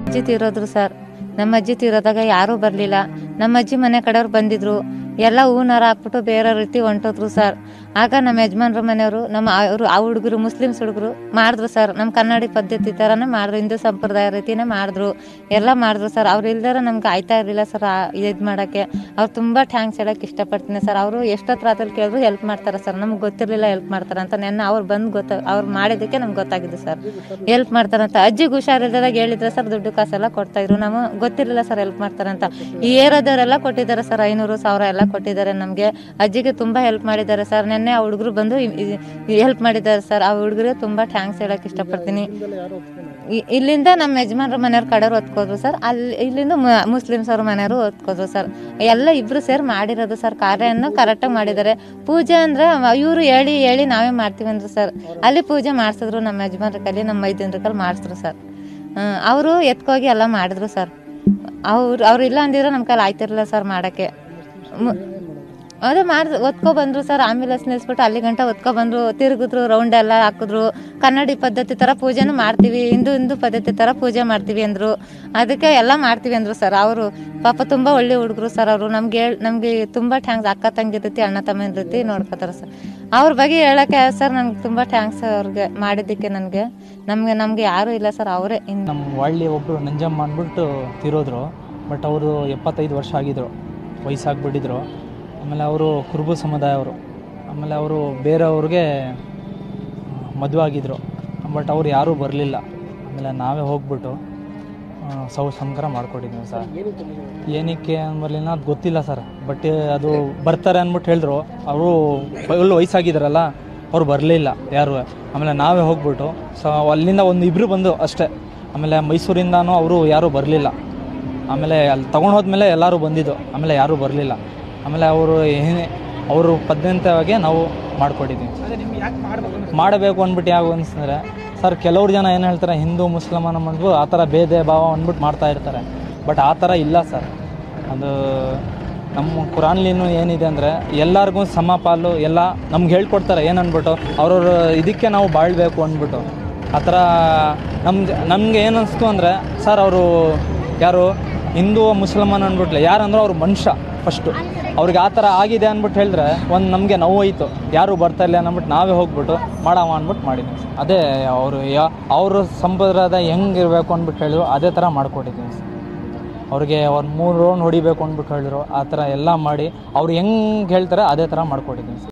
ಅಜ್ಜಿ ತೀರೋದ್ರು ಸರ್ ನಮ್ಮ ಅಜ್ಜಿ ತೀರೋದಾಗ ಯಾರೂ ಬರಲಿಲ್ಲ ನಮ್ಮ ಅಜ್ಜಿ ಮನೆ ಕಡೆಯವ್ರು ಬಂದಿದ್ರು ಎಲ್ಲ ಹೂನಾರ ಹಾಕ್ಬಿಟ್ಟು ಬೇರೆ ರೀತಿ ಹೊಂಟೋದ್ರು ಸರ್ ಆಗ ನಮ್ಮ ಯಜಮಾನ್ರ ಮನೆಯವರು ನಮ್ಮ ಅವರು ಆ ಹುಡುಗರು ಮುಸ್ಲಿಮ್ಸ್ ಹುಡುಗರು ಮಾಡಿದ್ರು ಸರ್ ನಮ್ಮ ಕನ್ನಡಿ ಪದ್ಧತಿ ಥರನೇ ಮಾಡಿದ್ರು ಹಿಂದೂ ಸಂಪ್ರದಾಯ ರೀತಿನೇ ಮಾಡಿದ್ರು ಎಲ್ಲ ಮಾಡಿದ್ರು ಸರ್ ಅವ್ರು ಇಲ್ದಾರ ನಮ್ಗೆ ಆಯ್ತಾ ಇರಲಿಲ್ಲ ಸರ್ ಇದು ಮಾಡೋಕ್ಕೆ ಅವ್ರು ತುಂಬ ಥ್ಯಾಂಕ್ಸ್ ಹೇಳೋಕ್ಕೆ ಇಷ್ಟಪಡ್ತೀನಿ ಸರ್ ಅವರು ಎಷ್ಟೊತ್ತು ರಾತ್ರಿ ಕೇಳಿದ್ರು ಹೆಲ್ಪ್ ಮಾಡ್ತಾರೆ ಸರ್ ನಮ್ಗೆ ಗೊತ್ತಿರಲಿಲ್ಲ ಹೆಲ್ಪ್ ಮಾಡ್ತಾರೆ ಅಂತ ನೆನ್ನೆ ಅವ್ರು ಬಂದು ಗೊತ್ತ ಅವ್ರು ಮಾಡಿದ್ದಕ್ಕೆ ನಮ್ಗೆ ಗೊತ್ತಾಗಿದೆ ಸರ್ ಹೆಲ್ಪ್ ಮಾಡ್ತಾರಂತ ಅಜ್ಜಿಗೆ ಹುಷಾರಿಲ್ದಾಗ ಹೇಳಿದ್ರೆ ಸರ್ ದುಡ್ಡು ಕಾಸೆಲ್ಲ ಕೊಡ್ತಾ ಇದ್ರು ನಾವು ಗೊತ್ತಿರಲಿಲ್ಲ ಸರ್ ಹೆಲ್ಪ್ ಮಾಡ್ತಾರಂತ ಈ ಏರಿಯಾದವರೆಲ್ಲ ಕೊಟ್ಟಿದ್ದಾರೆ ಸರ್ ಐನೂರು ಸಾವಿರ ಎಲ್ಲ ಕೊಟ್ಟಿದ್ದಾರೆ ನಮಗೆ ಅಜ್ಜಿಗೆ ತುಂಬ ಹೆಲ್ಪ್ ಮಾಡಿದ್ದಾರೆ ಸರ್ ನೆನ್ನೆ ಆ ಹುಡುಗರು ಬಂದು ಹೆಲ್ಪ್ ಮಾಡಿದ್ದಾರೆ ಸರ್ ಆ ಹುಡುಗರಿಗೆ ತುಂಬ ಥ್ಯಾಂಕ್ಸ್ ಹೇಳಕ್ಕೆ ಇಷ್ಟಪಡ್ತೀನಿ ಇ- ಇಲ್ಲಿಂದ ನಮ್ಮ ಯಜಮಾನ್ರ ಮನೆಯವ್ರ ಕಡೆಯವ್ರು ಒತ್ಕೋದ್ರು ಸರ್ ಅಲ್ಲಿ ಇಲ್ಲಿಂದ ಮ- ಮುಸ್ಲಿಮ್ಸ್ ಅವ್ರ ಮನೆಯವರು ಒತ್ಕೋದ್ರು ಸರ್ ಎಲ್ಲ ಇಬ್ರು ಸೇರಿ ಮಾಡಿರೋದು ಸರ್ ಕಾರ್ಯನ ಕರೆಕ್ಟಾಗಿ ಮಾಡಿದ್ದಾರೆ ಪೂಜೆ ಅಂದ್ರೆ ಇವರು ಹೇಳಿ ಹೇಳಿ ನಾವೇ ಮಾಡ್ತೀವಿ ಅಂದ್ರು ಸರ್ ಅಲ್ಲಿ ಪೂಜೆ ಮಾಡಿಸಿದ್ರು ನಮ್ಮ ಯಜಮಾನ್ರ ಕೈಲಿ ನಮ್ಮ ಮೈದಿನ್ರ ಕೈಲಿ ಮಾಡಿಸಿದ್ರು ಸರ್ ಅವರು ಎತ್ಕೋಗಿ ಎಲ್ಲ ಮಾಡಿದ್ರು ಸರ್ ಅವ್ರು ಅವ್ರು ಇಲ್ಲ ಅಂದಿದ್ರೆ ನಮ್ಮ ಕೈಲಿ ಆಯ್ತಿರಲಿಲ್ಲ ಸರ್ ಮಾಡೋಕ್ಕೆ ಅದೇ ಮಾಡಿ ಒತ್ಕೊ ಬಂದ್ರು ಸರ್ ಆಂಬ್ಯುಲೆನ್ಸ್ ನಿಲ್ಸ್ಬಿಟ್ಟು ಅಲ್ಲಿ ಗಂಟ ಒತ್ಕೊ ಬಂದ್ರು ತಿರುಗಿದ್ರು ರೌಂಡ್ ಎಲ್ಲ ಹಾಕಿದ್ರು ಕನ್ನಡಿ ಪದ್ಧತಿ ಥರ ಪೂಜೆನೂ ಮಾಡ್ತೀವಿ ಹಿಂದೂ ಹಿಂದೂ ಪದ್ಧತಿ ಥರ ಪೂಜೆ ಮಾಡ್ತೀವಿ ಅಂದರು ಅದಕ್ಕೆ ಎಲ್ಲ ಮಾಡ್ತೀವಿ ಅಂದರು ಸರ್ ಅವರು ಪಾಪ ತುಂಬ ಒಳ್ಳೆ ಹುಡುಗರು ಸರ್ ಅವರು ನಮ್ಗೆ ಹೇಳ್ ನಮಗೆ ತುಂಬ ಥ್ಯಾಂಕ್ಸ್ ಅಕ್ಕ ತಂಗಿ ರೀತಿ ಅಣ್ಣ ತಮ್ಮನ ರೀತಿ ನೋಡ್ಕೋತಾರೆ ಸರ್ ಅವ್ರ ಬಗ್ಗೆ ಹೇಳೋಕ್ಕೆ ಸರ್ ನನಗೆ ತುಂಬ ಥ್ಯಾಂಕ್ಸ್ ಅವ್ರಿಗೆ ಮಾಡಿದ್ದಕ್ಕೆ ನನಗೆ ನಮಗೆ ನಮಗೆ ಯಾರೂ ಇಲ್ಲ ಸರ್ ಅವರೇ ಇನ್ನು ನಮ್ಮ ಒಳ್ಳೆ ಒಬ್ಬರು ನಂಜಮ್ಮ ಅಂದ್ಬಿಟ್ಟು ತೀರೋದ್ರು ಬಟ್ ಅವರು ಎಪ್ಪತ್ತೈದು ವರ್ಷ ಆಗಿದ್ರು ವಯಸ್ಸಾಗ್ಬಿಟ್ಟಿದ್ರು ಆಮೇಲೆ ಅವರು ಕುರುಬು ಸಮುದಾಯವರು ಆಮೇಲೆ ಅವರು ಬೇರೆಯವ್ರಿಗೆ ಮದುವೆ ಆಗಿದ್ರು ಬಟ್ ಅವ್ರು ಯಾರೂ ಬರಲಿಲ್ಲ ಆಮೇಲೆ ನಾವೇ ಹೋಗ್ಬಿಟ್ಟು ಸೌ ಸಂಸ್ಕಾರ ಮಾಡ್ಕೊಟ್ಟಿದ್ದೀವಿ ಸರ್ ಏನಕ್ಕೆ ಬರಲಿಲ್ಲ ಅದು ಗೊತ್ತಿಲ್ಲ ಸರ್ ಬಟ್ ಅದು ಬರ್ತಾರೆ ಅಂದ್ಬಿಟ್ಟು ಹೇಳಿದ್ರು ಅವರು ಫುಲ್ ವಯಸ್ಸಾಗಿದ್ದಾರಲ್ಲ ಅವ್ರು ಬರಲಿಲ್ಲ ಯಾರು ಆಮೇಲೆ ನಾವೇ ಹೋಗ್ಬಿಟ್ಟು ಸೊ ಅಲ್ಲಿಂದ ಒಂದು ಇಬ್ಬರು ಬಂದು ಅಷ್ಟೇ ಆಮೇಲೆ ಮೈಸೂರಿಂದನೂ ಅವರು ಯಾರೂ ಬರಲಿಲ್ಲ ಆಮೇಲೆ ಅಲ್ಲಿ ತೊಗೊಂಡು ಹೋದ್ಮೇಲೆ ಎಲ್ಲರೂ ಬಂದಿದ್ದು ಆಮೇಲೆ ಯಾರೂ ಬರಲಿಲ್ಲ ಆಮೇಲೆ ಅವರು ಏನೇ ಅವರು ಪದ್ಧತಿಯಾಗೆ ನಾವು ಮಾಡಿಕೊಟ್ಟಿದ್ದೀವಿ ಮಾಡಬೇಕು ಅಂದ್ಬಿಟ್ಟು ಯಾವ ಅನಿಸ್ತಂದ್ರೆ ಸರ್ ಕೆಲವ್ರು ಜನ ಏನು ಹೇಳ್ತಾರೆ ಹಿಂದೂ ಮುಸ್ಲಿಮಾನ ಅಂದ್ಬಿಟ್ಟು ಆ ಥರ ಭೇದ ಭಾವ ಅಂದ್ಬಿಟ್ಟು ಮಾಡ್ತಾ ಇರ್ತಾರೆ ಬಟ್ ಆ ಥರ ಇಲ್ಲ ಸರ್ ಅದು ನಮ್ಮ ಕುರಾನ್ಲಿನೂ ಏನಿದೆ ಅಂದರೆ ಎಲ್ಲರಿಗೂ ಸಮಪಾಲು ಎಲ್ಲ ನಮ್ಗೆ ಹೇಳ್ಕೊಡ್ತಾರೆ ಏನು ಅಂದ್ಬಿಟ್ಟು ಅವ್ರವ್ರ ಇದಕ್ಕೆ ನಾವು ಬಾಳಬೇಕು ಅಂದ್ಬಿಟ್ಟು ಆ ಥರ ನಮ್ಮ ನಮಗೆ ಏನು ಅನಿಸ್ತು ಅಂದರೆ ಸರ್ ಅವರು ಯಾರು ಹಿಂದೂ ಮುಸಲ್ಮಾನ್ ಅಂದ್ಬಿಟ್ಲೆ ಯಾರಂದ್ರೆ ಅವ್ರು ಮನುಷ್ಯ ಫಸ್ಟು ಅವ್ರಿಗೆ ಆ ಥರ ಆಗಿದೆ ಅಂದ್ಬಿಟ್ಟು ಹೇಳಿದ್ರೆ ಒಂದು ನಮಗೆ ನೋವಾಯಿತು ಯಾರು ಬರ್ತಾ ಇಲ್ಲ ಅಂದ್ಬಿಟ್ಟು ನಾವೇ ಹೋಗ್ಬಿಟ್ಟು ಮಾಡವ ಅಂದ್ಬಿಟ್ಟು ಮಾಡಿದ್ವಿ ಅದೇ ಅವರು ಯಾ ಅವ್ರ ಸಂಪ್ರದಾಯ ಹೆಂಗಿರಬೇಕು ಅಂದ್ಬಿಟ್ಟು ಹೇಳಿದ್ರು ಅದೇ ಥರ ಮಾಡ್ಕೊಟ್ಟಿದ್ದೀವಿ ಸರ್ ಅವ್ರಿಗೆ ಒಂದು ಮೂರು ರೌಂಡ್ ಹೊಡಿಬೇಕು ಅಂದ್ಬಿಟ್ಟು ಹೇಳಿದ್ರು ಆ ಥರ ಎಲ್ಲ ಮಾಡಿ ಅವ್ರು ಹೆಂಗೆ ಹೇಳ್ತಾರೆ ಅದೇ ಥರ ಮಾಡ್ಕೊಟ್ಟಿದ್ದೀವಿ ಸರ್